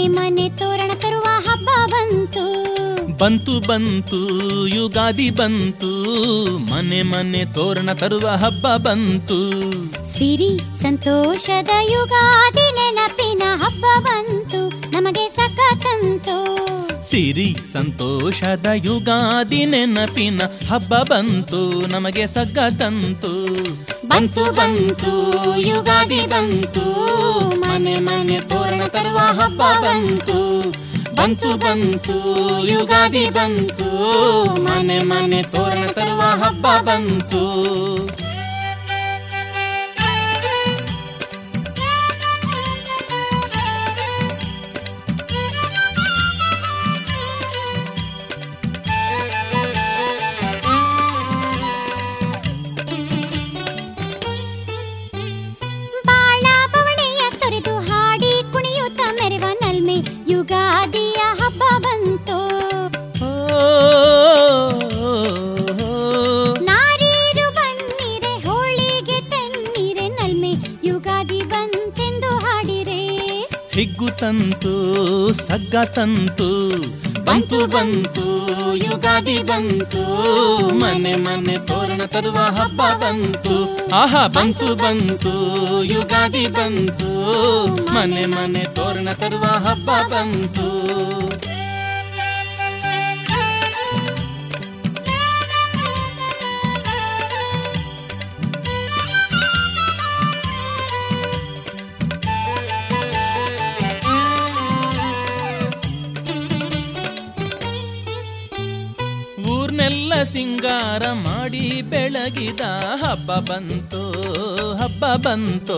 ಮನೆ ಮನೆ ತೋರಣ ತರುವ ಹಬ್ಬ ಬಂತು ಬಂತು ಬಂತು ಯುಗಾದಿ ಬಂತು ಮನೆ ಮನೆ ತೋರಣ ತರುವ ಹಬ್ಬ ಬಂತು ಸಿರಿ ಸಂತೋಷದ ಯುಗಾದಿ ನೆನಪಿನ ಹಬ್ಬ ಬಂತು ನಮಗೆ ಸಖತಂತು ಸಿರಿ ಸಂತೋಷದ ಯುಗಾದಿ ನೆನಪಿನ ಹಬ್ಬ ಬಂತು ನಮಗೆ ಸಗ್ಗ ತಂತು ಬಂತು ಬಂತು ಯುಗಾದಿ ಬಂತು ಮನೆ ಮನೆ ತೋರಣ ತರುವ ಹಬ್ಬ ಬಂತು ಬಂತು ಬಂತು ಯುಗಾದಿ ಬಂತು ಮನೆ ಮನೆ ತೋರಣ ತರುವ ಹಬ್ಬ ಬಂತು ಬಾಳ ಬವಣೆಯ ತೊರೆದು ಹಾಡಿ ಕುಣಿಯುತ್ತ ಮೆರೆವ ನಲ್ಮೆ ಯುಗಾದಿಯ ಹಬ್ಬ ಬಂತು ಓ, ನಾರೀರು ಬನ್ನಿರೆ ಹೋಳಿಗೆ ತನ್ನಿರೆ ನಲ್ಮೆ ಯುಗಾದಿ ಬಂತೆಂದು ಹಾಡಿರೆ ಹಿಗ್ಗು ತಂತು ಸಗ್ಗ ತಂತು ಬಂತು ಬಂತು ಯುಗಾದಿ ಬಂತು ಮನೆ ಮನೆ ತೋರಣ ತರುವ ಹಬ್ಬ ಬಂತು ಆಹಾ ಬಂತು ಬಂತು ಯುಗಾದಿ ಬಂತು ಮನೆ ಮನೆ ತೋರಣ ತರುವ ಹಬ್ಬ ಬಂತು ಊರ್ನೆಲ್ಲ ಸಿಂಗಾರ ಮಾಡಿ ಬೆಳಗಿದ ಹಬ್ಬ ಬಂತು ಹಬ್ಬ ಬಂತು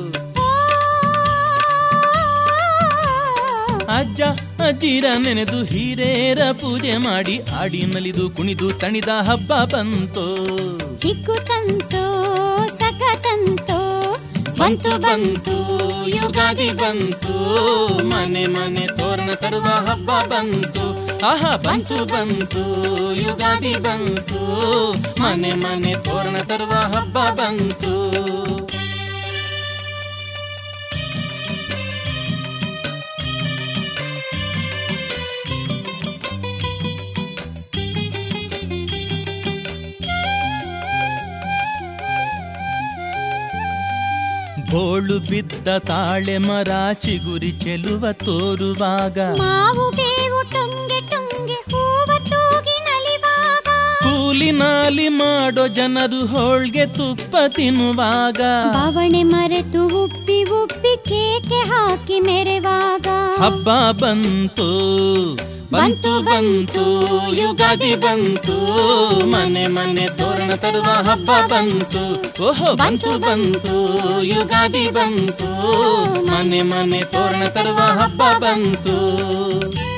ಅಜ್ಜ ಅಜ್ಜಿರ ನೆನೆದು ಹಿರೇರ ಪೂಜೆ ಮಾಡಿ ಆಡಿ ನಲಿದು ಕುಣಿದು ತಣಿದ ಹಬ್ಬ ಬಂತು ಹಿಗ್ಗು ತಂತು ಸಖತಂತು ಬಂತು ಬಂತು ಯುಗಾದಿ ಬಂತು ಮನೆ ಮನೆ ತೋರಣ ತರುವ ಹಬ್ಬ ಬಂತು ಆಹಾ ಬಂತು ಬಂತು ಯುಗಾದಿ ಬಂತು ಮನೆ ಮನೆ ತೋರಣ ತರುವ ಹಬ್ಬ ಬಂತು ಬೋಳು ಬಿದ್ದ ತಾಳೆ ಮರ ಚಿಗುರಿ ಚೆಲುವ ತೋರುವಾಗ ಮಾವು ಬೇವು ಟೊಂಗೆ ಟೊಂಗೆ ಹೂವ ತೂಗಿ ನಲಿವಾಗ ಕೂಲಿ ನಾಲಿ ಮಾಡೋ ಜನರು ಹೋಳ್ಗೆ ತುಪ್ಪ ತಿನ್ನುವಾಗ ಬವಣೆ ಮರೆತು ಉಪ್ಪಿ ಉಪ್ಪಿ ಕೇಕೆ ಹಾಕಿ ಮೆರೆವಾಗ ಹಬ್ಬ ಬಂತು ಬಂತು ಬಂತು ಯುಗಾದಿ ಬಂತು ಮನೆ ಮನೆ ತೋರಣ ತರುವ ಹಬ್ಬ ಬಂತು ಓಹೋ ಬಂತು ಬಂತು ಯುಗಾದಿ ಬಂತು ಮನೆ ಮನೆ ತೋರಣ ತರುವ ಹಬ್ಬ ಬಂತು